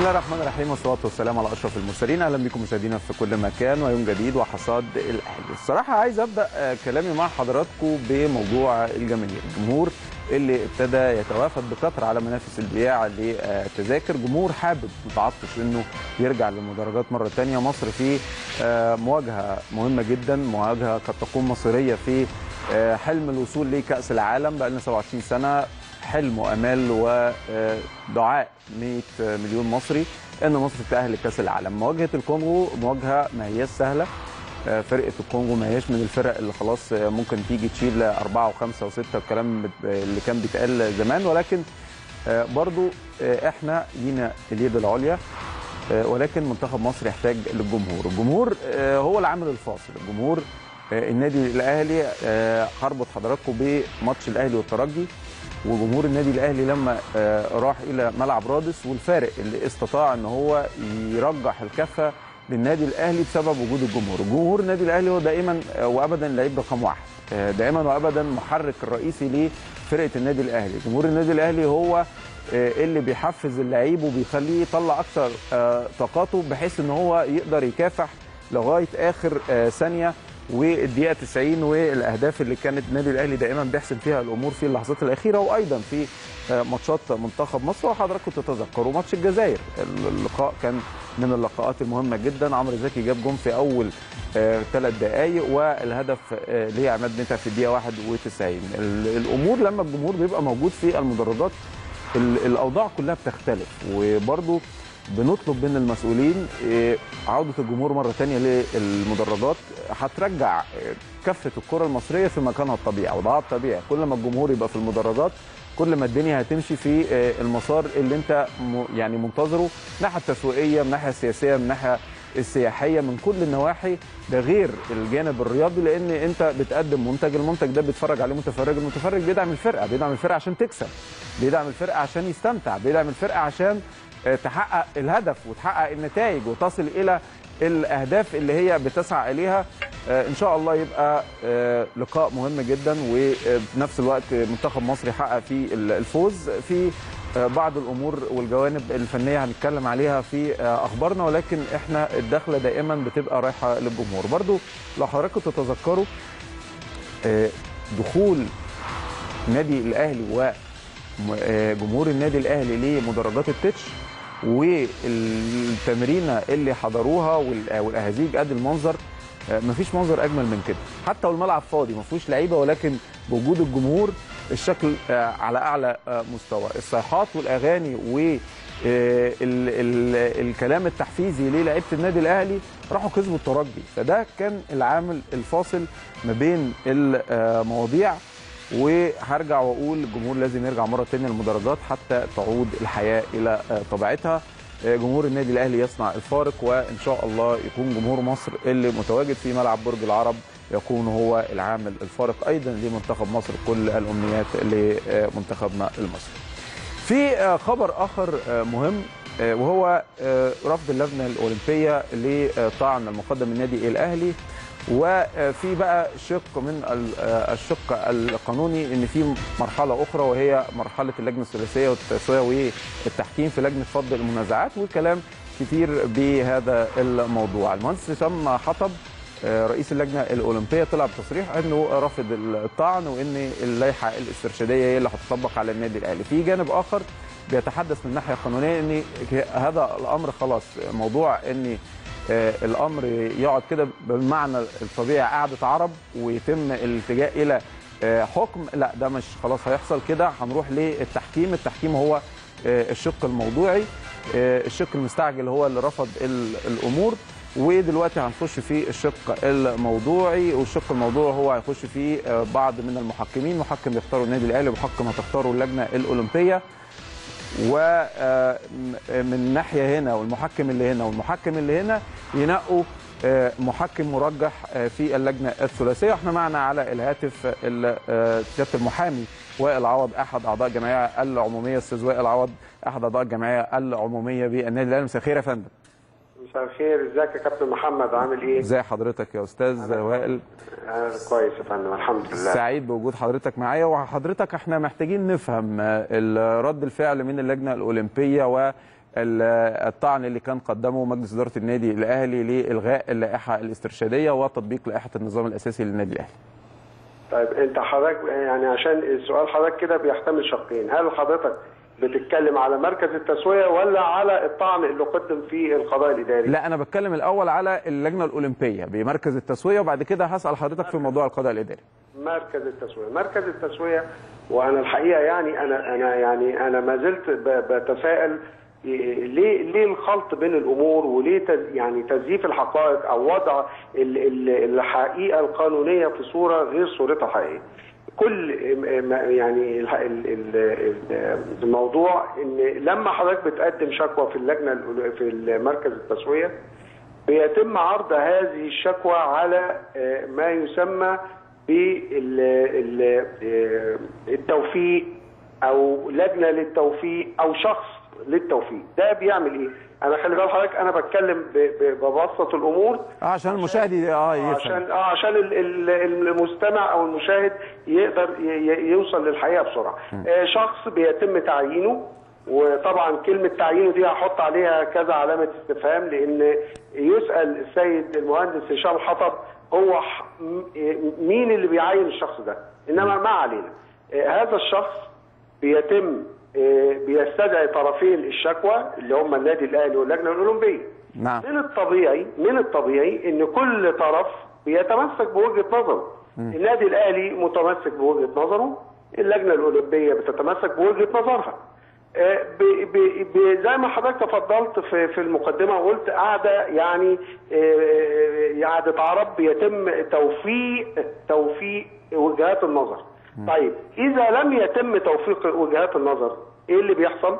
الله الرحمن الرحيم والصلاه والسلام على اشرف المرسلين اهلا بكم مشاهدينا في كل مكان ويوم جديد وحصاد الاهلي الصراحه عايز ابدا آه، كلامي مع حضراتكم بموضوع الجماهير الجمهور اللي ابتدى يتوافد بكثره على منافس البياع للتذاكر جمهور حابب متعطش انه يرجع للمدرجات مره ثانيه مصر في آه، مواجهه مهمه جدا مواجهه قد تكون مصيريه في آه، حلم الوصول لكاس العالم بقى لنا 27 سنه حلم وامال ودعاء 100 مليون مصري ان مصر تتاهل لكاس العالم مواجهه الكونغو مواجهه ما هياش سهله آه، فرقه الكونغو ما هياش من الفرق اللي خلاص آه، ممكن تيجي تشيل أربعة وخمسة وستة الكلام بت- اللي كان بيتقال زمان ولكن آه، برضو آه، احنا لينا اليد العليا آه، ولكن منتخب مصر يحتاج للجمهور الجمهور آه، هو العامل الفاصل الجمهور آه، النادي الاهلي آه، هربط حضراتكم بماتش الاهلي والترجي وجمهور النادي الاهلي لما آه، راح الى ملعب رادس والفارق اللي استطاع ان هو يرجح الكفه للنادي الاهلي بسبب وجود الجمهور جمهور النادي الاهلي هو دائما آه، وابدا لعيب رقم واحد آه، دائما وابدا محرك الرئيسي لفرقه النادي الاهلي جمهور النادي الاهلي هو آه، اللي بيحفز اللعيب وبيخليه يطلع اكثر آه، طاقاته بحيث ان هو يقدر يكافح لغايه اخر آه، ثانيه والدقيقه 90 والاهداف اللي كانت النادي الاهلي دائما بيحسم فيها الامور في اللحظات الاخيره وايضا في آه، ماتشات منتخب مصر وحضراتكم تتذكروا ماتش الجزائر اللقاء كان من اللقاءات المهمه جدا عمرو زكي جاب جون في اول ثلاث دقائق والهدف آه، لعماد متعب في الدقيقه 91 ال- الامور لما الجمهور بيبقى موجود في المدرجات ال- الاوضاع كلها بتختلف وبرضو بنطلب من المسؤولين آه، عوده الجمهور مره ثانيه للمدرجات هترجع آه، كفه الكره المصريه في مكانها الطبيعي وضعها الطبيعي كل ما الجمهور يبقى في المدرجات كل ما الدنيا هتمشي في آه، المسار اللي انت م- يعني منتظره من الناحيه التسويقيه من الناحيه السياسيه من الناحيه السياحيه من كل النواحي ده غير الجانب الرياضي لان انت بتقدم منتج المنتج ده بيتفرج عليه متفرج المتفرج بيدعم الفرقه بيدعم الفرقه عشان تكسب بيدعم الفرقه عشان يستمتع بيدعم الفرقه عشان آه، تحقق الهدف وتحقق النتائج وتصل الى الاهداف اللي هي بتسعى اليها آه، ان شاء الله يبقى آه، لقاء مهم جدا وفي نفس الوقت منتخب مصر يحقق فيه الفوز في آه، بعض الامور والجوانب الفنيه هنتكلم عليها في آه، اخبارنا ولكن احنا الدخله دائما بتبقى رايحه للجمهور برضو لو حضراتكم تتذكروا آه، دخول نادي الاهلي وجمهور النادي الاهلي لمدرجات التتش والتمرينه اللي حضروها وال- والاهازيج قد المنظر آه، مفيش منظر اجمل من كده حتى والملعب فاضي ما فيهوش لعيبه ولكن بوجود الجمهور الشكل آه، على اعلى آه، مستوى الصيحات والاغاني و آه، ال- ال- الكلام التحفيزي للعيبه النادي الاهلي راحوا كسبوا الترجي فده كان العامل الفاصل ما بين المواضيع وهرجع واقول الجمهور لازم يرجع مره ثانيه للمدرجات حتى تعود الحياه الى آه، طبيعتها آه، جمهور النادي الاهلي يصنع الفارق وان شاء الله يكون جمهور مصر اللي متواجد في ملعب برج العرب يكون هو العامل الفارق ايضا لمنتخب مصر كل الامنيات لمنتخبنا المصري. في آه، خبر اخر آه، مهم آه، وهو آه، رفض اللجنه الاولمبيه لطعن المقدم النادي الاهلي وفي بقى شق من ال- آه، الشق القانوني ان في مرحله اخرى وهي مرحله اللجنه الثلاثيه والتسويه والتحكيم في لجنه فض المنازعات والكلام كتير بهذا الموضوع المهندس هشام حطب آه، رئيس اللجنه الاولمبيه طلع بتصريح انه رافض الطعن وان اللائحه الاسترشاديه هي اللي هتطبق على النادي الاهلي في جانب اخر بيتحدث من الناحيه القانونيه ان هذا الامر خلاص موضوع ان آه، الامر يقعد كده بالمعنى الطبيعي قعده عرب ويتم الالتجاء الى آه، حكم لا ده مش خلاص هيحصل كده هنروح للتحكيم التحكيم هو آه، الشق الموضوعي آه، الشق المستعجل هو اللي رفض ال- الامور ودلوقتي هنخش في الشق الموضوعي والشق الموضوعي هو هيخش فيه آه، بعض من المحكمين محكم يختاروا النادي الاهلي ومحكم هتختاروا اللجنه الاولمبيه ومن ناحيه هنا والمحكم اللي هنا والمحكم اللي هنا ينقوا آه، محكم مرجح آه، في اللجنه الثلاثيه احنا معنا على الهاتف ال- آه، سياده المحامي وائل عوض احد اعضاء الجمعيه العموميه استاذ وائل عوض احد اعضاء الجمعيه العموميه بالنادي الاهلي مساء الخير يا فندم مساء الخير ازيك يا كابتن محمد عامل ايه؟ ازي حضرتك يا استاذ وائل آه كويس يا فندم الحمد لله سعيد بوجود حضرتك معايا وحضرتك احنا محتاجين نفهم آه، ال- رد الفعل من اللجنه الاولمبيه ال- الطعن اللي كان قدمه مجلس اداره النادي الاهلي لالغاء اللائحه الاسترشاديه وتطبيق لائحه النظام الاساسي للنادي الاهلي طيب انت حضرتك يعني عشان السؤال حضرتك كده بيحتمل شقين هل حضرتك بتتكلم على مركز التسويه ولا على الطعن اللي قدم في القضاء الاداري؟ لا انا بتكلم الاول على اللجنه الاولمبيه بمركز التسويه وبعد كده هسال حضرتك في موضوع القضاء الاداري مركز التسويه، مركز التسويه وانا الحقيقه يعني انا انا يعني انا ما زلت ب- بتساءل إيه- ليه ليه الخلط بين الامور وليه تز يعني تزييف الحقائق او وضع ال- ال- الحقيقه القانونيه في صوره غير صورتها الحقيقيه. كل م- م- يعني ال- ال- ال- الموضوع ان لما حضرتك بتقدم شكوى في اللجنه الأولو- في مركز التسويه بيتم عرض هذه الشكوى على آه، ما يسمى بالتوفيق او لجنه للتوفيق او شخص للتوفيق ده بيعمل ايه انا خلي بال حضرتك انا بتكلم ب- ب- ببسط الامور اه عشان المشاهد ي- اه يفهم عشان اه عشان ال- ال- المستمع او المشاهد يقدر ي- ي- يوصل للحقيقه بسرعه. آه شخص بيتم تعيينه وطبعا كلمه تعيينه دي هحط عليها كذا علامه استفهام لان يسال السيد المهندس هشام حطب هو ح- م- مين اللي بيعين الشخص ده؟ انما ما علينا. آه هذا الشخص بيتم آه بيستدعي طرفين الشكوى اللي هم النادي الاهلي واللجنه الاولمبيه. نعم من الطبيعي من الطبيعي ان كل طرف بيتمسك بوجهه نظره النادي الاهلي متمسك بوجهه نظره اللجنه الاولمبيه بتتمسك بوجهه نظرها آه، ب- ب- ب- زي ما حضرتك تفضلت في في المقدمه وقلت قاعده يعني آه، قاعده عرب بيتم توفيق توفيق وجهات النظر طيب اذا لم يتم توفيق وجهات النظر ايه اللي بيحصل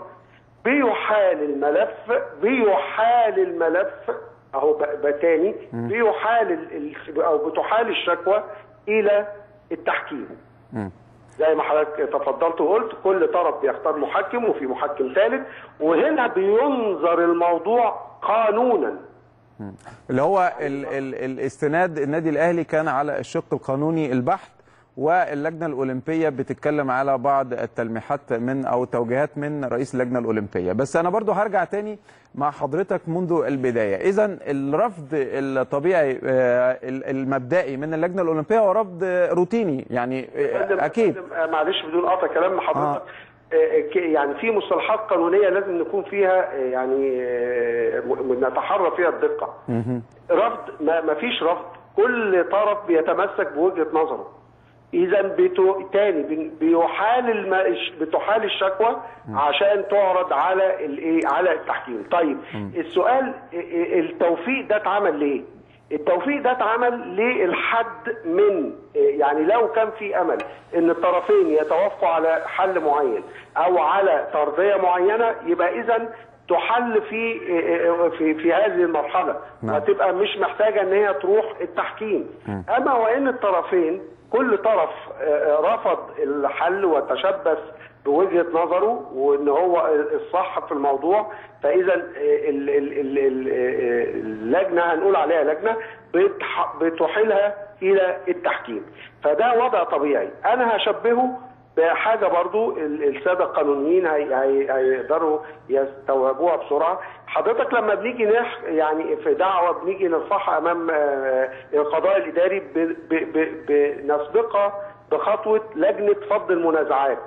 بيحال الملف بيحال الملف اهو ب- بتاني بيحال ال- ال- او بتحال الشكوى الى التحكيم مم. زي ما حضرتك تفضلت وقلت كل طرف بيختار محكم وفي محكم ثالث وهنا بينظر الموضوع قانونا اللي هو ال ال الاستناد النادي الاهلي كان على الشق القانوني البحت واللجنه الاولمبيه بتتكلم على بعض التلميحات من او توجيهات من رئيس اللجنه الاولمبيه بس انا برضو هرجع تاني مع حضرتك منذ البدايه اذا الرفض الطبيعي آه، المبدئي من اللجنه الاولمبيه هو رفض روتيني يعني آه، اكيد آه، معلش بدون قطع كلام حضرتك آه، ك- يعني في مصطلحات قانونيه لازم نكون فيها آه، يعني آه، م- نتحرى فيها الدقه رفض ما ما فيش رفض كل طرف بيتمسك بوجهه نظره اذا بتو... تاني بن- بيحال الم... بتحال الشكوى عشان تعرض على الايه على التحكيم طيب السؤال ا- ا- التوفيق ده اتعمل ليه التوفيق ده اتعمل للحد من يعني لو كان في امل ان الطرفين يتوافقوا على حل معين او على ترضيه معينه يبقى اذا تحل في في في هذه المرحله نعم. وتبقى مش محتاجه ان هي تروح التحكيم اما وان الطرفين كل طرف آه، رفض الحل وتشبث بوجهه نظره وان هو الصح في الموضوع فاذا ال- ال- ال- ال- اللجنه هنقول عليها لجنه بتح- بتحيلها الى التحكيم فده وضع طبيعي انا هشبهه بحاجه برضو ال- الساده القانونيين هي- هي- هيقدروا يستوعبوها بسرعه حضرتك لما بنيجي نح يعني في دعوه بنيجي نرفعها امام آه، القضاء الاداري ب- ب- ب- بنسبقها بخطوه لجنه فض المنازعات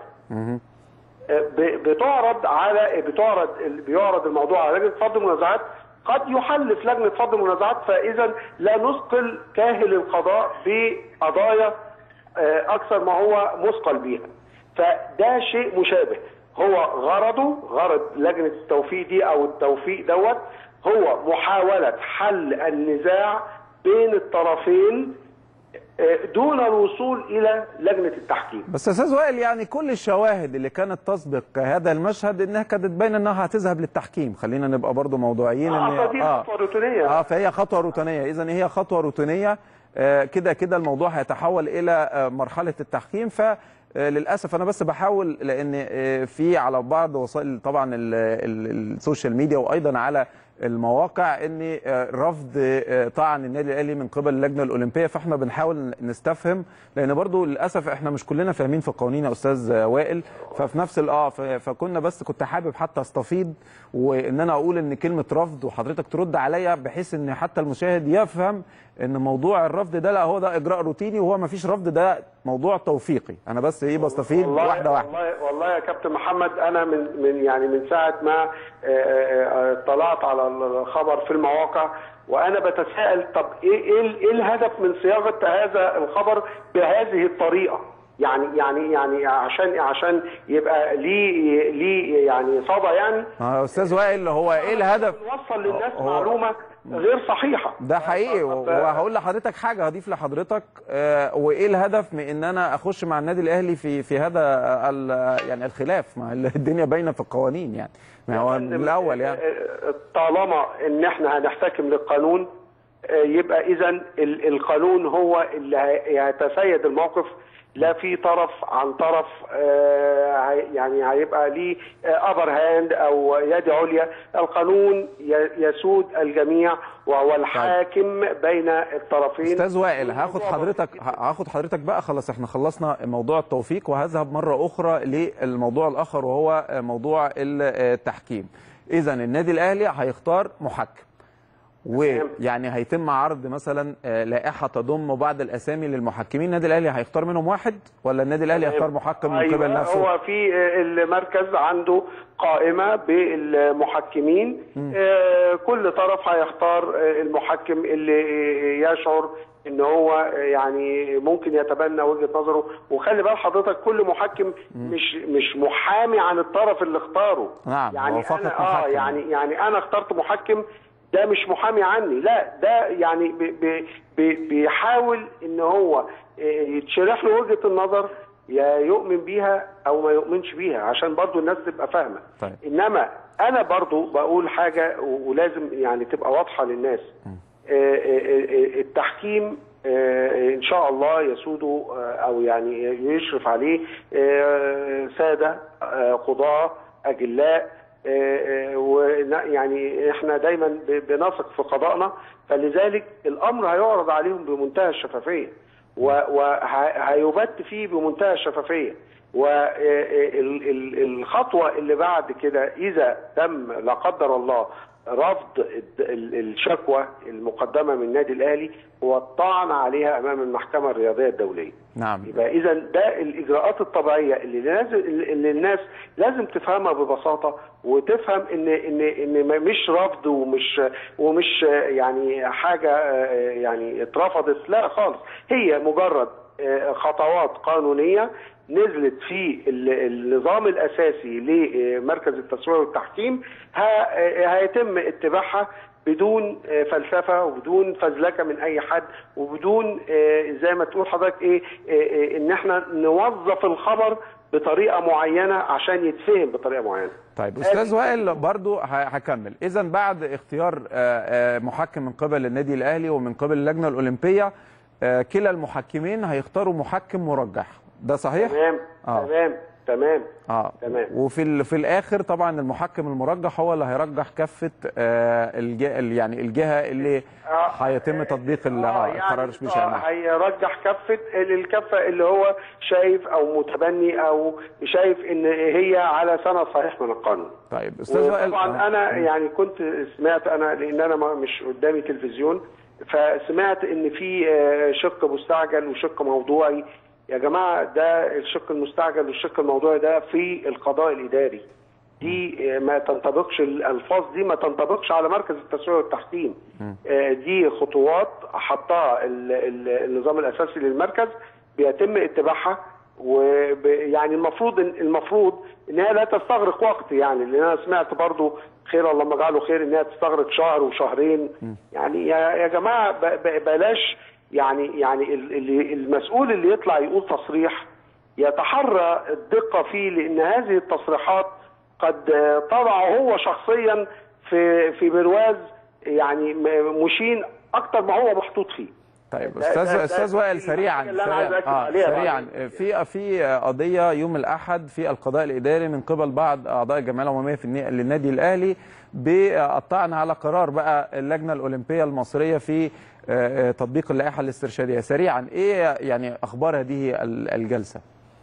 ب- بتعرض على بتعرض بيعرض الموضوع على لجنه فض المنازعات قد يحل في لجنه فض المنازعات فاذا لا نثقل كاهل القضاء بقضايا آه، اكثر ما هو مثقل بيها فده شيء مشابه هو غرضه غرض لجنه التوفيق دي او التوفيق دوت هو محاوله حل النزاع بين الطرفين آه، دون الوصول الى لجنه التحكيم بس يا استاذ وائل يعني كل الشواهد اللي كانت تسبق هذا المشهد انها كانت باينه انها هتذهب للتحكيم خلينا نبقى برضو موضوعيين اه فدي خطوه روتينيه اه فهي خطوه روتينيه اذا هي خطوه روتينيه آه، كده كده الموضوع هيتحول الى آه، مرحله التحكيم ف آه، للاسف انا بس بحاول لان آه، في على بعض وسائل طبعا ال- ال- السوشيال ميديا وايضا على المواقع ان آه، رفض آه، طعن النادي الاهلي من قبل اللجنه الاولمبيه فاحنا بنحاول نستفهم لان برضو للاسف احنا مش كلنا فاهمين في القوانين يا استاذ آه، وائل ففي نفس ال- اه ف- فكنا بس كنت حابب حتى استفيض وان انا اقول ان كلمه رفض وحضرتك ترد عليا بحيث ان حتى المشاهد يفهم ان موضوع الرفض ده لا هو ده اجراء روتيني وهو ما فيش رفض ده موضوع توفيقي انا بس ايه بستفيض والله واحده واحده والله والله يا كابتن محمد انا من من يعني من ساعه ما آه، آه، آه، اطلعت على الخبر في المواقع وانا بتساءل طب ايه ايه ال- ايه الهدف من صياغه هذا الخبر بهذه الطريقه؟ يعني يعني يعني عشان عشان يبقى ليه ليه يعني صدى يعني آه، يا استاذ وائل هو ايه الهدف نوصل للناس هو- معلومه غير صحيحه ده حقيقي طب- وهقول لحضرتك حاجه هضيف لحضرتك آه، وايه الهدف من ان انا اخش مع النادي الاهلي في في هذا ال- يعني الخلاف مع الدنيا باينه في القوانين يعني ما هو من الاول يعني طالما ان احنا هنحتكم للقانون آه، يبقى اذا ال- القانون هو اللي هي- هيتسيد الموقف لا في طرف عن طرف آه، هي- يعني هيبقى ليه ابر هاند او يد عليا القانون ي- يسود الجميع وهو الحاكم بين الطرفين استاذ وائل هاخد الموضوع حضرتك بسيط. هاخد حضرتك بقى خلاص احنا خلصنا موضوع التوفيق وهذهب مره اخرى للموضوع الاخر وهو موضوع التحكيم اذا النادي الاهلي هيختار محكم ويعني هيتم عرض مثلا آه، لائحه تضم بعض الاسامي للمحكمين النادي الاهلي هيختار منهم واحد ولا النادي الاهلي هيختار محكم من أيوة، قبل نفسه هو في المركز عنده قائمة بالمحكمين آه، كل طرف هيختار آه، المحكم اللي يشعر ان هو آه، يعني ممكن يتبنى وجهة نظره وخلي بال حضرتك كل محكم مش مش محامي عن الطرف اللي اختاره نعم، هو يعني فقط أنا اه محكم. يعني يعني انا اخترت محكم ده مش محامي عني لا ده يعني بي- بي- بي- بيحاول ان هو آه، يتشرح له وجهة النظر يا يؤمن بيها او ما يؤمنش بيها عشان برضو الناس تبقى فاهمة طيب. انما انا برضو بقول حاجة و- ولازم يعني تبقى واضحة للناس آه، آه، آه، التحكيم آه، ان شاء الله يسوده آه، او يعني يشرف عليه آه، سادة آه، قضاة اجلاء ويعني احنا دايما ب- بنثق في قضائنا فلذلك الامر هيعرض عليهم بمنتهى الشفافيه وهيبت فيه بمنتهى الشفافيه والخطوه اللي بعد كده اذا تم لا قدر الله رفض الد- ال- الشكوى المقدمه من النادي الاهلي هو الطعن عليها امام المحكمه الرياضيه الدوليه نعم يبقى اذا ده الاجراءات الطبيعيه اللي لازم اللي الناس لازم تفهمها ببساطه وتفهم ان ان ان ما- مش رفض ومش ومش يعني حاجه آه، يعني اترفضت لا خالص هي مجرد آه، خطوات قانونيه نزلت في ال- النظام الاساسي لمركز التسويه والتحكيم ه- آه، هيتم اتباعها بدون آه، فلسفه وبدون فزلكه من اي حد وبدون آه، زي ما تقول حضرتك ايه آه، آه، ان احنا نوظف الخبر بطريقه معينه عشان يتفهم بطريقه معينه طيب استاذ وائل برضو ه- هكمل اذا بعد اختيار آه، آه، محكم من قبل النادي الاهلي ومن قبل اللجنه الاولمبيه آه، كلا المحكمين هيختاروا محكم مرجح ده صحيح تمام آه. تمام تمام اه تمام. وفي ال- في الاخر طبعا المحكم المرجح هو اللي هيرجح كفه آه الجهه يعني الجهه اللي آه. هيتم تطبيق ال- آه، آه يعني القرار آه بشأنها هيرجح كفه الكفه اللي هو شايف او متبني او شايف ان هي على سند صحيح من القانون طيب استاذ وائل طبعا آه. انا يعني كنت سمعت انا لان انا ما- مش قدامي تلفزيون فسمعت ان في آه، شق مستعجل وشق موضوعي يا جماعه ده الشق المستعجل والشق الموضوعي ده في القضاء الاداري دي آه، ما تنطبقش الالفاظ دي ما تنطبقش على مركز التسويه والتحكيم آه، دي خطوات حطها ال- ال- النظام الاساسي للمركز بيتم اتباعها ويعني المفروض إن- المفروض ان هي لا تستغرق وقت يعني لان انا سمعت برضو خير اللهم اجعله خير ان هي تستغرق شهر وشهرين يعني يا يا جماعه ب- ب- بلاش يعني يعني ال- اللي المسؤول اللي يطلع يقول تصريح يتحرى الدقه فيه لان هذه التصريحات قد آه، طبعه هو شخصيا في في برواز يعني م- مشين اكتر ما هو محطوط فيه طيب ده- استاذ ده- ده استاذ دي وائل الحاجة سريعا اللي أنا عايز سريعا أكد آه عليها سريعا بعد. في في قضيه يوم الاحد في القضاء الاداري من قبل بعض اعضاء الجمعيه العموميه في الني- للنادي الاهلي بقطعنا على قرار بقى اللجنه الاولمبيه المصريه في آه، آه، تطبيق اللائحه الاسترشاديه سريعا ايه يعني اخبار هذه ال- الجلسه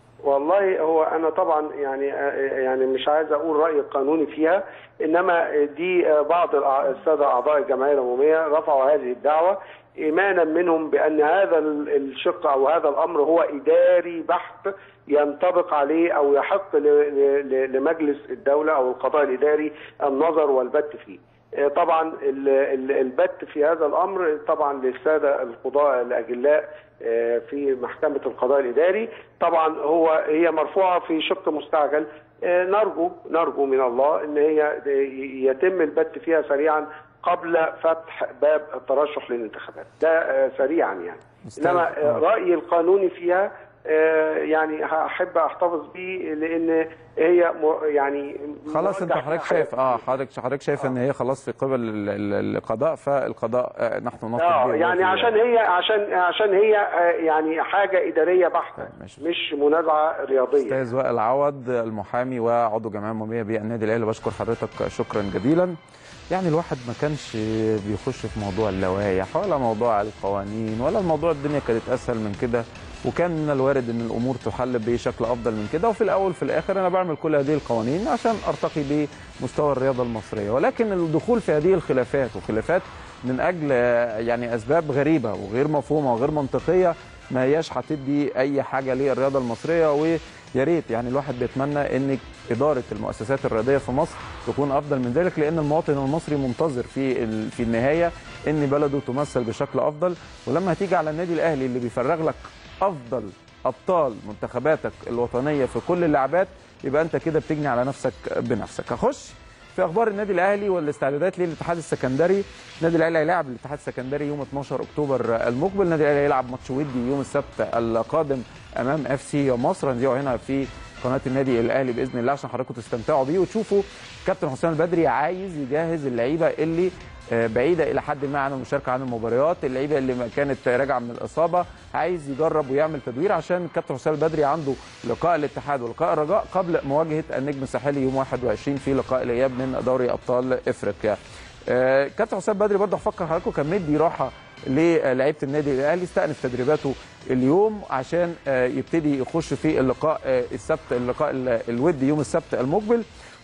والله هو انا طبعا يعني يعني مش عايز اقول رايي القانوني فيها انما دي بعض الأع- الساده اعضاء الجمعيه العموميه رفعوا هذه الدعوه ايمانا منهم بان هذا ال- الشق او هذا الامر هو اداري بحت ينطبق عليه او يحق ل- ل- ل- لمجلس الدوله او القضاء الاداري النظر والبت فيه. آه، طبعا ال- ال- البت في هذا الامر طبعا للساده القضاء الاجلاء آه، في محكمه القضاء الاداري طبعا هو هي مرفوعه في شق مستعجل آه، نرجو نرجو من الله ان هي يتم البت فيها سريعا قبل فتح باب الترشح للانتخابات ده آه، سريعا يعني أستاذ، انما آه، آه. رايي القانوني فيها آه، يعني هحب احتفظ بيه لان هي م- يعني خلاص انت مرجح حضرتك فيها شايف حاجات اه كتير. حضرتك حضرتك شايف ان هي خلاص في قبل ال- ال- القضاء فالقضاء آه، نحن نطلب اه به يعني وفي- عشان هي عشان عشان هي آه، يعني حاجه اداريه بحته طيب، ماشي. مش منازعه رياضيه استاذ وائل عوض المحامي وعضو جمعيه عموميه بالنادي الاهلي بشكر حضرتك شكرا جزيلا يعني الواحد ما كانش بيخش في موضوع اللوائح ولا موضوع القوانين ولا الموضوع الدنيا كانت اسهل من كده وكان من الوارد ان الامور تحل بشكل افضل من كده وفي الاول في الاخر انا بعمل كل هذه القوانين عشان ارتقي بمستوى الرياضه المصريه ولكن الدخول في هذه الخلافات وخلافات من اجل آه، يعني اسباب غريبه وغير مفهومه وغير منطقيه ما هياش هتدي اي حاجه للرياضه المصريه ويا ريت يعني الواحد بيتمنى ان اداره المؤسسات الرياضيه في مصر تكون افضل من ذلك لان المواطن المصري منتظر في ال- في النهايه ان بلده تمثل بشكل افضل ولما هتيجي على النادي الاهلي اللي بيفرغ لك افضل ابطال منتخباتك الوطنيه في كل اللعبات يبقى انت كده بتجني على نفسك بنفسك هخش في اخبار النادي الاهلي والاستعدادات للاتحاد السكندري النادي الاهلي هيلاعب الاتحاد السكندري يوم 12 اكتوبر المقبل النادي الاهلي هيلعب ماتش ودي يوم السبت القادم امام اف سي مصر هنذيعه هنا في قناه النادي الاهلي باذن الله عشان حضراتكم تستمتعوا بيه وتشوفوا كابتن حسام البدري عايز يجهز اللعيبه اللي آه، بعيده الى حد ما عن المشاركه عن المباريات اللعيبه اللي ما كانت راجعه من الاصابه عايز يجرب ويعمل تدوير عشان كابتن حسام البدري عنده لقاء الاتحاد ولقاء الرجاء قبل مواجهه النجم الساحلي يوم 21 في لقاء الاياب من دوري ابطال افريقيا آه، كابتن حسام بدري برضه هفكر حضراتكم كان مدي راحه للعيبه النادي الاهلي استأنف تدريباته اليوم عشان آه، يبتدي يخش في اللقاء آه، السبت اللقاء ال- الودي يوم السبت المقبل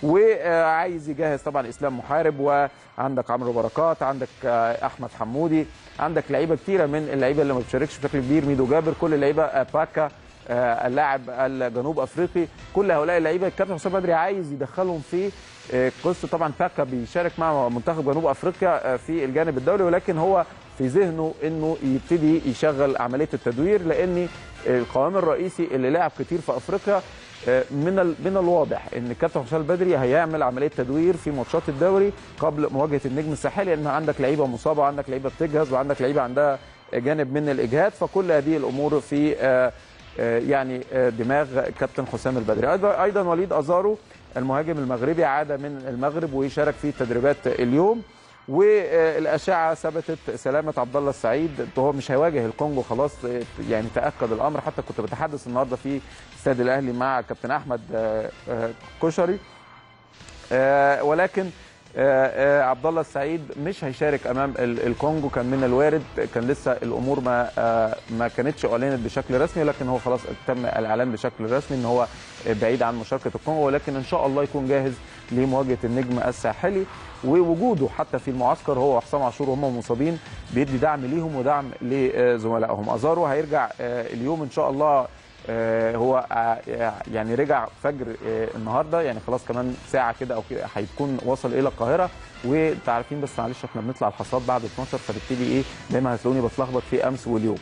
وعايز يجهز طبعا اسلام محارب وعندك عمرو بركات عندك آه، احمد حمودي عندك لعيبه كتيره من اللعيبه اللي ما بتشاركش بشكل كبير ميدو جابر كل اللعيبه آه، باكا آه، اللاعب الجنوب افريقي كل هؤلاء اللعيبه الكابتن حسام بدري عايز يدخلهم في آه، قصه طبعا باكا بيشارك مع منتخب جنوب افريقيا آه، في الجانب الدولي ولكن هو في ذهنه انه يبتدي يشغل عمليه التدوير لان القوام الرئيسي اللي لعب كتير في افريقيا آه، من ال- من الواضح ان الكابتن حسام البدري هيعمل عمليه تدوير في ماتشات الدوري قبل مواجهه النجم الساحلي لان عندك لعيبه مصابه وعندك لعيبه بتجهز وعندك لعيبه عندها جانب من الاجهاد فكل هذه الامور في آه، آه، يعني آه، دماغ كابتن حسام البدري أيضا- ايضا وليد ازارو المهاجم المغربي عاد من المغرب ويشارك في تدريبات اليوم والاشعه ثبتت سلامه عبد الله السعيد هو مش هيواجه الكونغو خلاص يعني تاكد الامر حتى كنت بتحدث النهارده في استاد الاهلي مع كابتن احمد آه، آه، كشري آه، ولكن آه، آه، عبد الله السعيد مش هيشارك امام ال- الكونغو كان من الوارد كان لسه الامور ما آه، ما كانتش اعلنت بشكل رسمي لكن هو خلاص تم الاعلان بشكل رسمي ان هو بعيد عن مشاركه الكونغو ولكن ان شاء الله يكون جاهز لمواجهه النجم الساحلي ووجوده حتى في المعسكر هو وحسام عاشور وهم مصابين بيدي دعم ليهم ودعم لزملائهم ازارو هيرجع آه، اليوم ان شاء الله آه، هو آه، يعني رجع فجر آه، النهارده يعني خلاص كمان ساعه كده او كده هيكون وصل الى القاهره وانت عارفين بس معلش احنا بنطلع الحصاد بعد 12 فبالتالي ايه دايما هتلاقوني بتلخبط في امس واليوم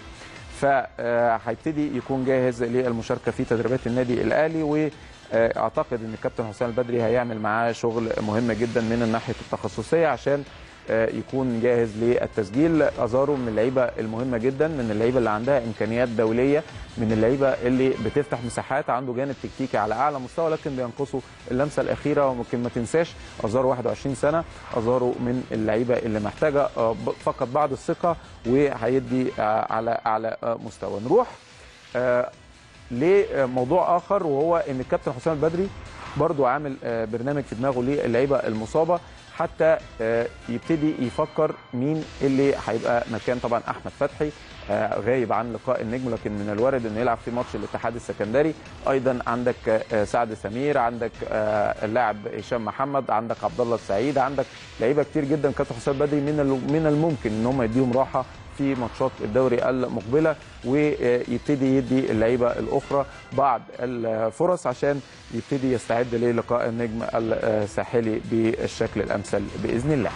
فهيبتدي يكون جاهز للمشاركه في تدريبات النادي الاهلي واعتقد ان الكابتن حسام البدري هيعمل معاه شغل مهم جدا من الناحيه التخصصيه عشان آه، يكون جاهز للتسجيل ازارو من اللعيبه المهمه جدا من اللعيبه اللي عندها امكانيات دوليه من اللعيبه اللي بتفتح مساحات عنده جانب تكتيكي على اعلى مستوى لكن بينقصه اللمسه الاخيره وممكن ما تنساش ازارو 21 سنه ازارو من اللعيبه اللي محتاجه آه، ب- فقط بعض الثقه وهيدي آه، على اعلى آه، مستوى نروح آه، لموضوع اخر وهو ان الكابتن حسام البدري برضو عامل آه، برنامج في دماغه للعيبه المصابه حتى آه، يبتدي يفكر مين اللي هيبقى مكان طبعا احمد فتحي آه، غايب عن لقاء النجم لكن من الوارد انه يلعب في ماتش الاتحاد السكندري ايضا عندك آه، سعد سمير عندك آه، اللاعب هشام محمد عندك عبد الله السعيد عندك لعيبه كتير جدا كابتن حسام بدري من ال- من الممكن ان هم يديهم راحه في ماتشات الدوري المقبله ويبتدي يدي اللعيبه الاخرى بعض الفرص عشان يبتدي يستعد للقاء النجم الساحلي بالشكل الامثل باذن الله.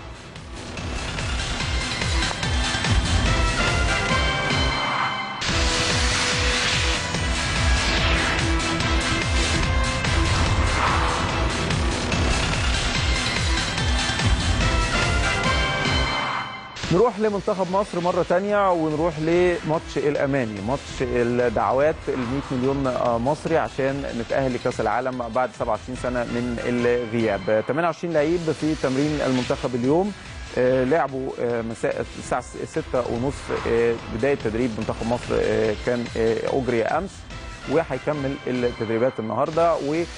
نروح لمنتخب مصر مرة تانية ونروح لماتش الأماني ماتش الدعوات ال 100 مليون آه، مصري عشان نتأهل لكأس العالم بعد 27 سنة من الغياب 28 لعيب في تمرين المنتخب اليوم آه، لعبوا آه، مساء الساعة 6 ونص بداية تدريب منتخب مصر آه، كان آه، أجري أمس وهيكمل التدريبات النهارده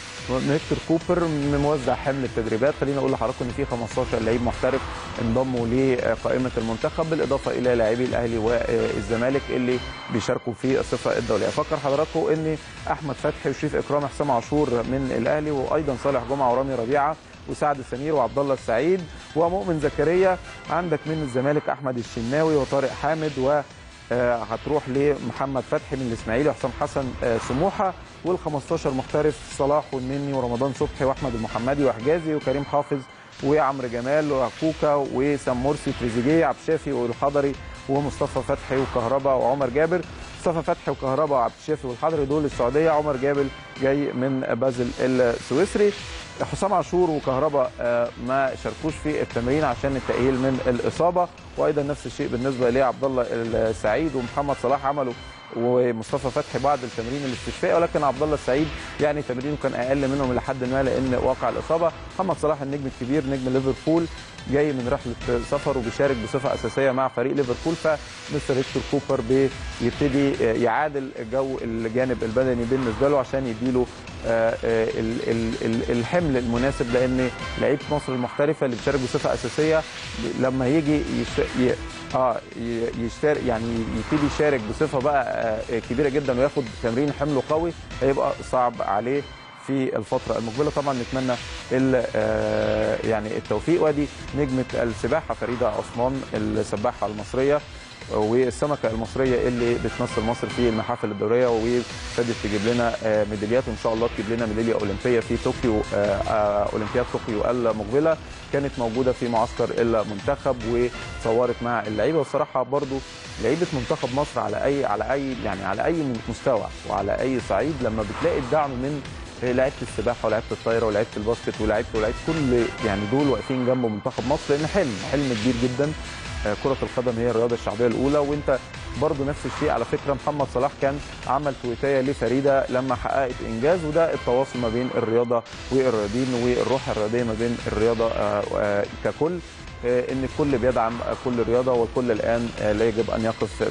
ونكتر كوبر موزع حمل التدريبات خلينا اقول لحضراتكم ان في 15 لعيب محترف انضموا لقائمه المنتخب بالاضافه الى لاعبي الاهلي والزمالك اللي بيشاركوا في الصفه الدوليه افكر حضراتكم ان احمد فتحي وشريف اكرام حسام عاشور من الاهلي وايضا صالح جمعه ورامي ربيعه وسعد سمير وعبد الله السعيد ومؤمن زكريا عندك من الزمالك احمد الشناوي وطارق حامد و آه، هتروح لمحمد فتحي من الاسماعيلي وحسام حسن آه، سموحه وال 15 محترف صلاح والنني ورمضان صبحي واحمد المحمدي وحجازي وكريم حافظ وعمرو جمال وكوكا وسام مرسي تريزيجيه عبد الشافي والحضري ومصطفى فتحي وكهربا وعمر جابر مصطفى فتحي وكهربا وعبد الشافي والحضري دول السعوديه عمر جابر جاي من بازل السويسري حسام عاشور وكهربا آه، ما شاركوش في التمرين عشان التأهيل من الإصابة وأيضا نفس الشيء بالنسبة لعبد الله السعيد ومحمد صلاح عملوا ومصطفى فتحي بعد التمرين الاستشفائي ولكن عبد الله السعيد يعني تمرينه كان اقل منهم لحد ما لان واقع الاصابه محمد صلاح النجم الكبير نجم ليفربول جاي من رحله سفر وبيشارك بصفه اساسيه مع فريق ليفربول فمستر هيكتور كوبر بيبتدي يعادل جو الجانب البدني بالنسبه له عشان يديله آه، آه، ال- ال- ال- الحمل المناسب لان لعيبه مصر المحترفه اللي بتشارك بصفه اساسيه لما يجي يش... ي... اه ي- يشترك يعني يبتدي يشارك بصفه بقى آه، كبيره جدا وياخد تمرين حمله قوي هيبقى صعب عليه في الفترة المقبلة طبعا نتمنى ال- آه، يعني التوفيق وادي نجمة السباحة فريدة عثمان السباحة المصرية والسمكة المصرية اللي بتمثل مصر في المحافل الدولية وابتدت تجيب لنا آه، ميداليات وإن شاء الله تجيب لنا ميدالية أولمبية في طوكيو آه، آه، أولمبياد طوكيو المقبلة كانت موجودة في معسكر المنتخب وصورت مع اللعيبة والصراحة برضو لعيبة منتخب مصر على أي على أي يعني على أي مستوى وعلى أي صعيد لما بتلاقي الدعم من لعيبه السباحه ولعيبه الطايره ولعيبه الباسكت ولعيبه ولعيبه كل يعني دول واقفين جنب منتخب مصر لان حلم حلم كبير جدا آه، كرة القدم هي الرياضة الشعبية الأولى وأنت برضو نفس الشيء على فكرة محمد صلاح كان عمل تويتاية لفريدة لما حققت إنجاز وده التواصل ما بين الرياضة والرياضيين والروح الرياضية ما بين الرياضة آه، آه، ككل آه، ان الكل بيدعم كل رياضه والكل الان آه، لا يجب ان يقف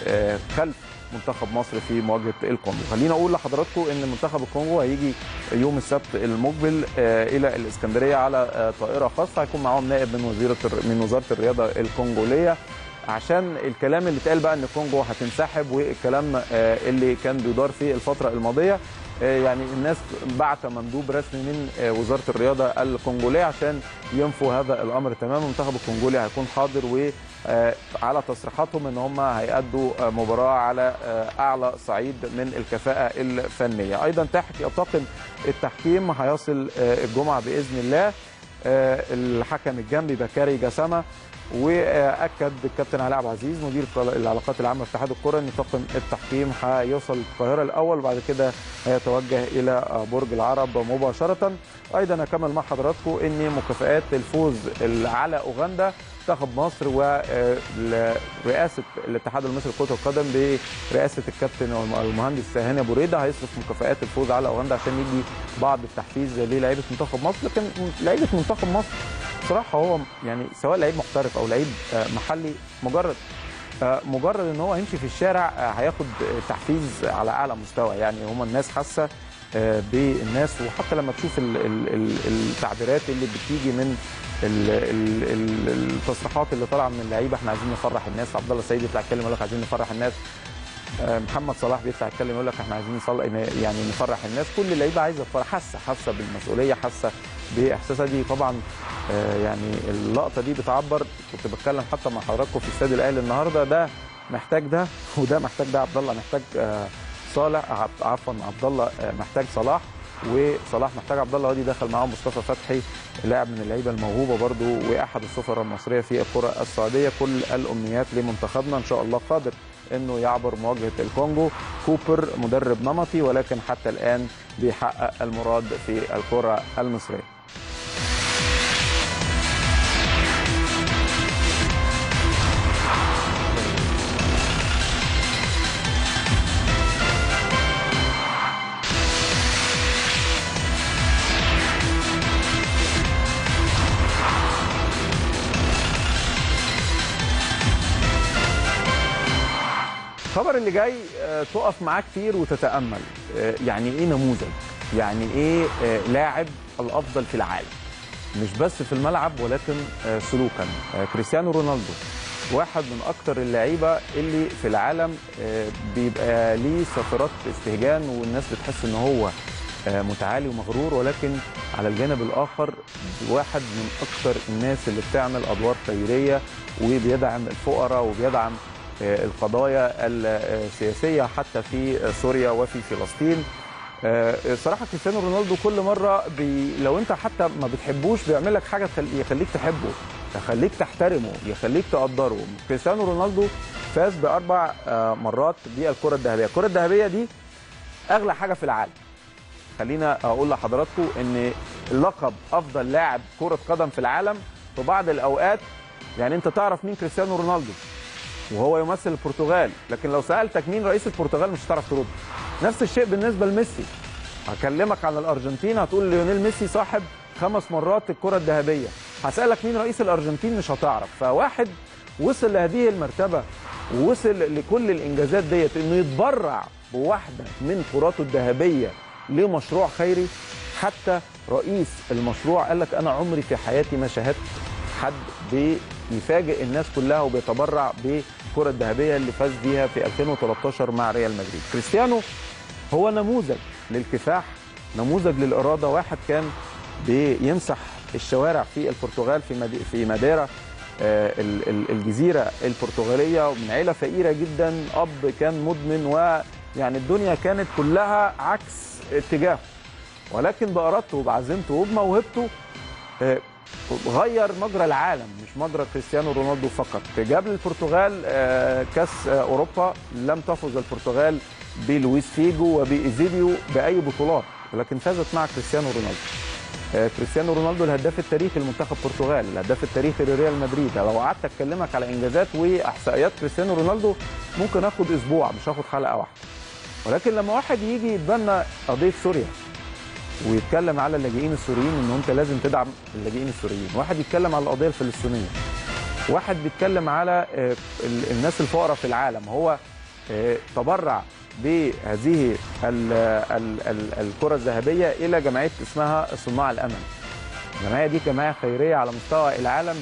بخلف منتخب مصر في مواجهه الكونغو خلينا اقول لحضراتكم ان منتخب الكونغو هيجي يوم السبت المقبل آه، الى الاسكندريه على آه، طائره خاصه هيكون معاهم نائب من وزيره الر- من وزاره الرياضه الكونغوليه عشان الكلام اللي اتقال بقى ان الكونغو هتنسحب والكلام آه، اللي كان بيدار في الفتره الماضيه آه، يعني الناس بعت مندوب رسمي من آه، وزاره الرياضه الكونغوليه عشان ينفوا هذا الامر تماما المنتخب الكونغولي هيكون حاضر وعلى تصريحاتهم ان هم هيأدوا آه، مباراه على آه، اعلى صعيد من الكفاءه الفنيه ايضا تحت طاقم التحكيم هيصل آه، الجمعه باذن الله آه، الحكم الجنبي بكاري جسامه واكد الكابتن علاء عبد العزيز مدير العلاقات العامه في اتحاد الكره ان طاقم التحكيم هيوصل القاهره الاول وبعد كده هيتوجه الى برج العرب مباشره ايضا اكمل مع حضراتكم ان مكافئات الفوز على اوغندا منتخب مصر ورئاسه الاتحاد المصري لكره القدم برئاسه الكابتن المهندس هاني ابو ريده هيصرف مكافئات الفوز على اوغندا عشان يدي بعض التحفيز للاعيبه منتخب مصر لكن لعيبه منتخب مصر بصراحه هو يعني سواء لعيب محترف او لعيب آه، محلي مجرد آه، مجرد ان هو يمشي في الشارع آه، هياخد تحفيز على اعلى مستوى يعني هم الناس حاسه آه، بالناس وحتى لما تشوف ال- ال- ال- التعبيرات اللي بتيجي من ال- ال- ال- التصريحات اللي طالعه من اللعيبه احنا عايزين نفرح الناس عبد الله السيد يطلع يتكلم يقول لك عايزين نفرح الناس آه، محمد صلاح بيطلع يتكلم يقول لك احنا عايزين نصل... يعني نفرح الناس كل اللعيبه عايزه تفرح حاسه حاسه بالمسؤوليه حاسه باحساسها دي طبعا آه، يعني اللقطه دي بتعبر كنت بتكلم حتى مع حضراتكم في استاد الاهلي النهارده ده محتاج ده وده محتاج ده عبد الله محتاج آه، صالح عب- عفوا عبد الله آه، محتاج صلاح وصلاح محتاج عبد الله وادي دخل معاهم مصطفى فتحي لاعب من اللعيبه الموهوبه برضو واحد السفراء المصريه في الكره السعوديه كل الامنيات لمنتخبنا ان شاء الله قادر انه يعبر مواجهه الكونغو كوبر مدرب نمطي ولكن حتى الان بيحقق المراد في الكره المصريه الخبر اللي جاي آه، تقف معاه كتير وتتامل آه، يعني ايه نموذج يعني ايه آه، لاعب الافضل في العالم مش بس في الملعب ولكن آه، سلوكا آه، كريستيانو رونالدو واحد من اكتر اللعيبه اللي في العالم آه، بيبقى ليه صفرات استهجان والناس بتحس ان هو آه، متعالي ومغرور ولكن على الجانب الاخر واحد من اكتر الناس اللي بتعمل ادوار خيريه وبيدعم الفقراء وبيدعم آه، القضايا السياسيه حتى في سوريا وفي فلسطين آه، الصراحه كريستيانو رونالدو كل مره بي لو انت حتى ما بتحبوش بيعمل لك حاجه تخل- يخليك تحبه يخليك تحترمه يخليك تقدره كريستيانو رونالدو فاز باربع آه، مرات بالكره الذهبيه الكره الذهبيه دي اغلى حاجه في العالم خلينا اقول لحضراتكم ان اللقب افضل لاعب كره قدم في العالم في بعض الاوقات يعني انت تعرف مين كريستيانو رونالدو وهو يمثل البرتغال لكن لو سالتك مين رئيس البرتغال مش هتعرف ترد نفس الشيء بالنسبه لميسي هكلمك عن الارجنتين هتقول ليونيل ميسي صاحب خمس مرات الكره الذهبيه هسالك مين رئيس الارجنتين مش هتعرف فواحد وصل لهذه المرتبه ووصل لكل الانجازات ديت انه يتبرع بواحده من كراته الذهبيه لمشروع خيري حتى رئيس المشروع قال لك انا عمري في حياتي ما شاهدت حد بيفاجئ الناس كلها وبيتبرع بالكره الذهبيه اللي فاز بيها في 2013 مع ريال مدريد كريستيانو هو نموذج للكفاح نموذج للاراده واحد كان بيمسح الشوارع في البرتغال في مدي في ماديرا آه، ال- ال- الجزيره البرتغاليه من عيله فقيره جدا اب كان مدمن ويعني الدنيا كانت كلها عكس اتجاهه ولكن بارادته وبعزيمته وبموهبته آه، غير مجرى العالم مش مجرى كريستيانو رونالدو فقط جاب للبرتغال آه، كاس آه، اوروبا لم تفز البرتغال بلويس فيجو وبايزيبيو باي بطولات ولكن فازت مع كريستيانو رونالدو آه، كريستيانو رونالدو الهداف التاريخي لمنتخب البرتغال الهداف التاريخي لريال مدريد لو قعدت اكلمك على انجازات واحصائيات كريستيانو رونالدو ممكن اخد اسبوع مش هاخد حلقه واحده ولكن لما واحد يجي يتبنى قضيه سوريا ويتكلم على اللاجئين السوريين ان انت لازم تدعم اللاجئين السوريين واحد يتكلم على القضيه الفلسطينيه واحد بيتكلم على آه، ال- الناس الفقراء في العالم هو آه، تبرع بهذه ال- ال- ال- الكره الذهبيه الى جمعيه اسمها صناع الامل الجمعيه دي جمعيه خيريه على مستوى العالم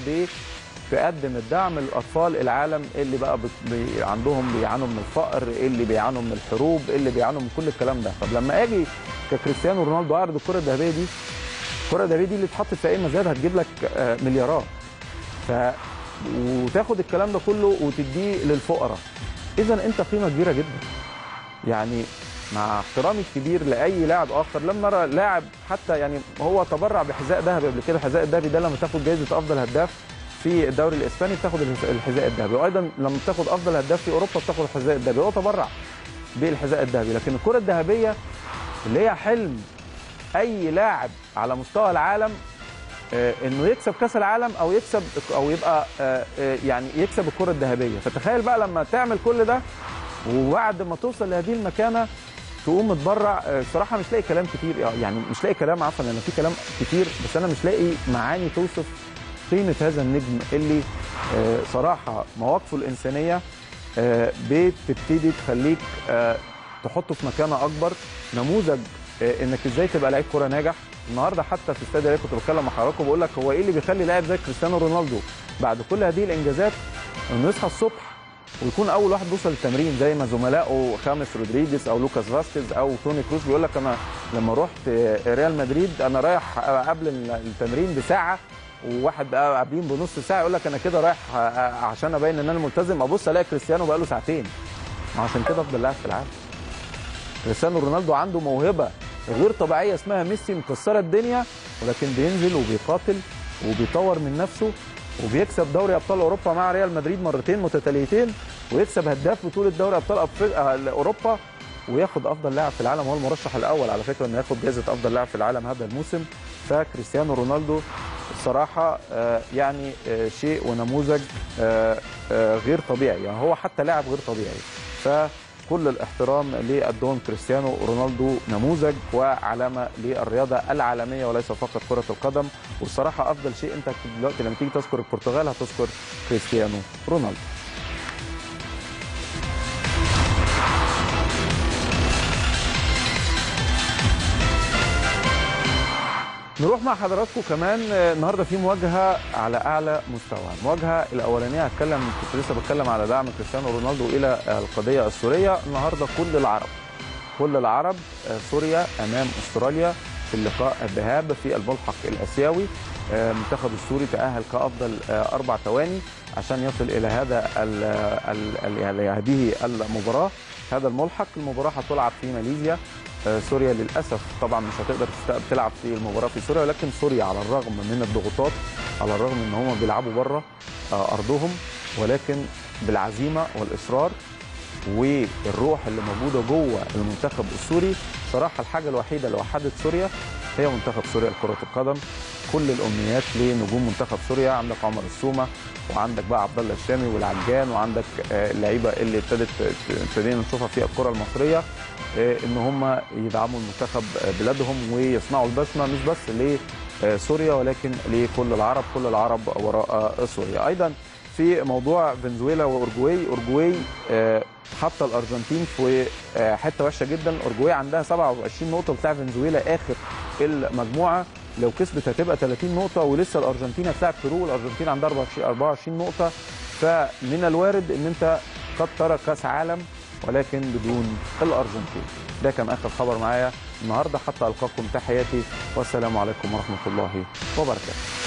بتقدم الدعم للاطفال العالم اللي بقى بت- بي عندهم بيعانوا من الفقر اللي بيعانوا من الحروب اللي بيعانوا من كل الكلام ده طب لما اجي ككريستيانو رونالدو اعرض الكره الذهبيه دي الكره الذهبيه دي اللي اتحط في اي مزاد هتجيب لك آه، مليارات ف وتاخد الكلام ده كله وتديه للفقراء اذا انت قيمه كبيره جدا يعني مع احترامي الكبير لاي لاعب اخر لم نرى لاعب حتى يعني هو تبرع بحذاء ذهبي قبل كده الحذاء الذهبي ده لما تاخد جائزه افضل هداف في الدوري الاسباني بتاخد الحذاء- الحذاء الذهبي وايضا لما بتاخد افضل هداف في اوروبا بتاخد الحذاء الذهبي هو تبرع بالحذاء الذهبي لكن الكره الذهبيه اللي هي حلم اي لاعب على مستوى العالم آه، انه يكسب كاس العالم او يكسب او يبقى آه، آه، يعني يكسب الكره الذهبيه فتخيل بقى لما تعمل كل ده وبعد ما توصل لهذه المكانه تقوم متبرع آه، صراحه مش لاقي كلام كتير يعني مش لاقي كلام عفوا لان في كلام كتير بس انا مش لاقي معاني توصف قيمه هذا النجم اللي آه، صراحه مواقفه الانسانيه آه، بتبتدي تخليك آه، تحطه في مكانه اكبر نموذج آه، انك ازاي تبقى لعيب كوره ناجح النهارده حتى في استاد الرياض كنت بتكلم مع حضراتكم بقول لك هو ايه اللي بيخلي لاعب زي كريستيانو رونالدو بعد كل هذه الانجازات انه يصحى الصبح ويكون اول واحد بيوصل للتمرين زي ما زملائه خامس رودريجيز او لوكاس فاسكيز او توني كروس بيقول لك انا لما رحت آه، ريال مدريد انا رايح آه، قبل التمرين بساعه وواحد بقى قابلين بنص ساعه يقول لك انا كده رايح آه، عشان ابين ان انا ملتزم ابص الاقي كريستيانو بقى له ساعتين عشان كده افضل لاعب في العالم كريستيانو رونالدو عنده موهبه غير طبيعيه اسمها ميسي مكسره الدنيا ولكن بينزل وبيقاتل وبيطور من نفسه وبيكسب دوري ابطال اوروبا مع ريال مدريد مرتين متتاليتين ويكسب هداف بطوله دوري ابطال أفريقيا اوروبا وياخد افضل لاعب في العالم هو المرشح الاول على فكره انه ياخد جائزه افضل لاعب في العالم هذا الموسم فكريستيانو رونالدو الصراحه آه، يعني آه، شيء ونموذج آه، آه، غير طبيعي يعني هو حتى لاعب غير طبيعي فكل الاحترام للدون كريستيانو رونالدو نموذج وعلامه للرياضه العالميه وليس فقط كره القدم والصراحه افضل شيء انت دلوقتي لما تيجي تذكر البرتغال هتذكر كريستيانو رونالدو نروح مع حضراتكم كمان آه، النهارده في مواجهه على اعلى مستوى، المواجهه الاولانيه هتكلم كنت لسه بتكلم على دعم كريستيانو رونالدو الى آه، القضيه السوريه، النهارده كل العرب كل العرب آه، سوريا امام استراليا في اللقاء الذهاب في الملحق الاسيوي آه، المنتخب السوري تاهل كافضل آه، اربع ثواني عشان يصل الى هذا ال ال ال هذه المباراه هذا الملحق المباراه هتلعب في ماليزيا آه، سوريا للاسف طبعا مش هتقدر تست- تلعب في المباراه في سوريا ولكن سوريا على الرغم من الضغوطات على الرغم ان هم بيلعبوا بره آه، ارضهم ولكن بالعزيمه والاصرار والروح اللي موجوده جوه المنتخب السوري صراحه الحاجه الوحيده اللي وحدت سوريا هي منتخب سوريا لكره القدم كل الامنيات لنجوم منتخب سوريا عندك عمر السومه وعندك بقى عبد الله الشامي والعجان وعندك آه، اللعيبه اللي ابتدت ابتدينا نشوفها في الكره المصريه آه، ان هم يدعموا المنتخب آه، بلادهم ويصنعوا البسمه مش بس لسوريا ولكن لكل العرب كل العرب وراء آه، سوريا ايضا في موضوع فنزويلا واورجواي اورجواي آه، حاطه الارجنتين في آه، حته وحشه جدا اورجواي عندها 27 نقطه بتاع فنزويلا اخر المجموعه لو كسبت هتبقى 30 نقطه ولسه الارجنتين هتلاعب بيرو الارجنتين عندها 24 24 نقطه فمن الوارد ان انت قد ترى كاس عالم ولكن بدون الارجنتين ده كان اخر خبر معايا النهارده حتى القاكم تحياتي والسلام عليكم ورحمه الله وبركاته